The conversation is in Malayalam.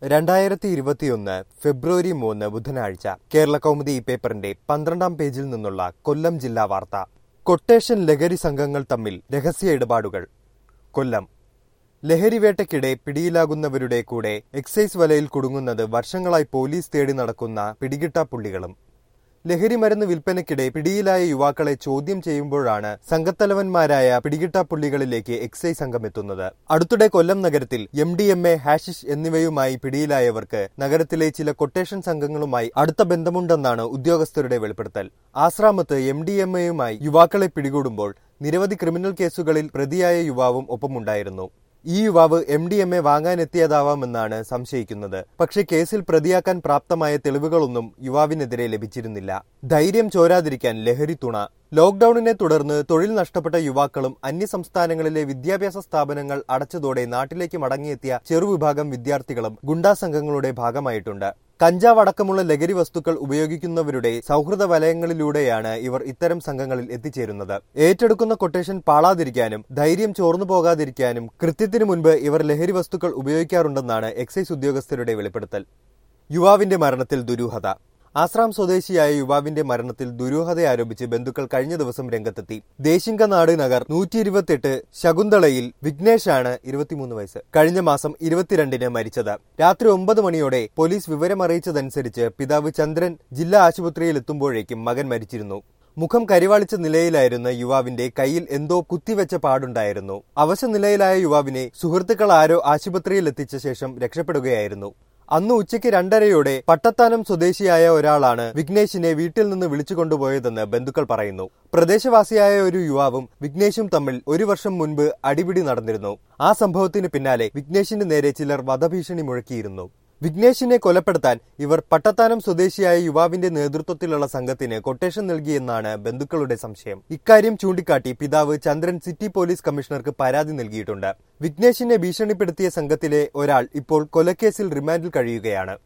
രണ്ടായിരത്തി ഇരുപത്തിയൊന്ന് ഫെബ്രുവരി മൂന്ന് ബുധനാഴ്ച കേരള കൗമുദി ഈ പേപ്പറിന്റെ പന്ത്രണ്ടാം പേജിൽ നിന്നുള്ള കൊല്ലം ജില്ലാ വാർത്ത കൊട്ടേഷൻ ലഹരി സംഘങ്ങൾ തമ്മിൽ രഹസ്യ ഇടപാടുകൾ കൊല്ലം ലഹരിവേട്ടയ്ക്കിടെ പിടിയിലാകുന്നവരുടെ കൂടെ എക്സൈസ് വലയിൽ കുടുങ്ങുന്നത് വർഷങ്ങളായി പോലീസ് തേടി നടക്കുന്ന പിടികിട്ടാപ്പുള്ളികളും ലഹരി മരുന്ന് വിൽപ്പനയ്ക്കിടെ പിടിയിലായ യുവാക്കളെ ചോദ്യം ചെയ്യുമ്പോഴാണ് സംഘത്തലവന്മാരായ പിടികിട്ടാപ്പുള്ളികളിലേക്ക് എക്സൈസ് സംഘം എത്തുന്നത് അടുത്തിടെ കൊല്ലം നഗരത്തിൽ എം ഡി എം എ ഹാഷിഷ് എന്നിവയുമായി പിടിയിലായവർക്ക് നഗരത്തിലെ ചില കൊട്ടേഷൻ സംഘങ്ങളുമായി അടുത്ത ബന്ധമുണ്ടെന്നാണ് ഉദ്യോഗസ്ഥരുടെ വെളിപ്പെടുത്തൽ ആശ്രാമത്ത് എം ഡി എം എയുമായി യുവാക്കളെ പിടികൂടുമ്പോൾ നിരവധി ക്രിമിനൽ കേസുകളിൽ പ്രതിയായ യുവാവും ഒപ്പമുണ്ടായിരുന്നു ഈ യുവാവ് എം ഡി എം എ വാങ്ങാനെത്തിയതാവാമെന്നാണ് സംശയിക്കുന്നത് പക്ഷേ കേസിൽ പ്രതിയാക്കാൻ പ്രാപ്തമായ തെളിവുകളൊന്നും യുവാവിനെതിരെ ലഭിച്ചിരുന്നില്ല ധൈര്യം ചോരാതിരിക്കാൻ ലഹരി തുണ ലോക്ഡൌണിനെ തുടർന്ന് തൊഴിൽ നഷ്ടപ്പെട്ട യുവാക്കളും അന്യസംസ്ഥാനങ്ങളിലെ വിദ്യാഭ്യാസ സ്ഥാപനങ്ങൾ അടച്ചതോടെ നാട്ടിലേക്ക് മടങ്ങിയെത്തിയ ചെറുവിഭാഗം വിദ്യാർത്ഥികളും ഗുണ്ടാ സംഘങ്ങളുടെ ഭാഗമായിട്ടുണ്ട് കഞ്ചാവ് അടക്കമുള്ള ലഹരി വസ്തുക്കൾ ഉപയോഗിക്കുന്നവരുടെ സൗഹൃദ വലയങ്ങളിലൂടെയാണ് ഇവർ ഇത്തരം സംഘങ്ങളിൽ എത്തിച്ചേരുന്നത് ഏറ്റെടുക്കുന്ന കൊട്ടേഷൻ പാളാതിരിക്കാനും ധൈര്യം ചോർന്നു പോകാതിരിക്കാനും കൃത്യത്തിനു മുൻപ് ഇവർ ലഹരി വസ്തുക്കൾ ഉപയോഗിക്കാറുണ്ടെന്നാണ് എക്സൈസ് ഉദ്യോഗസ്ഥരുടെ വെളിപ്പെടുത്തൽ യുവാവിന്റെ മരണത്തിൽ ദുരൂഹത ആശ്രാം സ്വദേശിയായ യുവാവിന്റെ മരണത്തിൽ ദുരൂഹത ആരോപിച്ച് ബന്ധുക്കൾ കഴിഞ്ഞ ദിവസം രംഗത്തെത്തി ദേശിംഗനാട് നഗർ നൂറ്റി ഇരുപത്തിയെട്ട് ശകുന്തളയിൽ വിഘ്നേഷാണ് ഇരുപത്തിമൂന്ന് വയസ്സ് കഴിഞ്ഞ മാസം ഇരുപത്തിരണ്ടിന് മരിച്ചത് രാത്രി ഒമ്പത് മണിയോടെ പോലീസ് വിവരമറിയിച്ചതനുസരിച്ച് പിതാവ് ചന്ദ്രൻ ജില്ലാ ആശുപത്രിയിൽ എത്തുമ്പോഴേക്കും മകൻ മരിച്ചിരുന്നു മുഖം കരിവാളിച്ച നിലയിലായിരുന്ന യുവാവിന്റെ കയ്യിൽ എന്തോ കുത്തിവെച്ച പാടുണ്ടായിരുന്നു അവശ നിലയിലായ യുവാവിനെ സുഹൃത്തുക്കൾ ആരോ ആശുപത്രിയിൽ എത്തിച്ച ശേഷം രക്ഷപ്പെടുകയായിരുന്നു അന്ന് ഉച്ചയ്ക്ക് രണ്ടരയോടെ പട്ടത്താനം സ്വദേശിയായ ഒരാളാണ് വിഘ്നേഷിനെ വീട്ടിൽ നിന്ന് വിളിച്ചു കൊണ്ടുപോയതെന്ന് ബന്ധുക്കൾ പറയുന്നു പ്രദേശവാസിയായ ഒരു യുവാവും വിഘ്നേഷും തമ്മിൽ ഒരു വർഷം മുൻപ് അടിപിടി നടന്നിരുന്നു ആ സംഭവത്തിന് പിന്നാലെ വിഘ്നേഷിന് നേരെ ചിലർ വധഭീഷണി മുഴക്കിയിരുന്നു വിഘ്നേഷിനെ കൊലപ്പെടുത്താൻ ഇവർ പട്ടത്താനം സ്വദേശിയായ യുവാവിന്റെ നേതൃത്വത്തിലുള്ള സംഘത്തിന് കൊട്ടേഷൻ നൽകിയെന്നാണ് ബന്ധുക്കളുടെ സംശയം ഇക്കാര്യം ചൂണ്ടിക്കാട്ടി പിതാവ് ചന്ദ്രൻ സിറ്റി പോലീസ് കമ്മീഷണർക്ക് പരാതി നൽകിയിട്ടുണ്ട് വിഘ്നേഷിനെ ഭീഷണിപ്പെടുത്തിയ സംഘത്തിലെ ഒരാൾ ഇപ്പോൾ കൊലക്കേസിൽ റിമാൻഡിൽ കഴിയുകയാണ്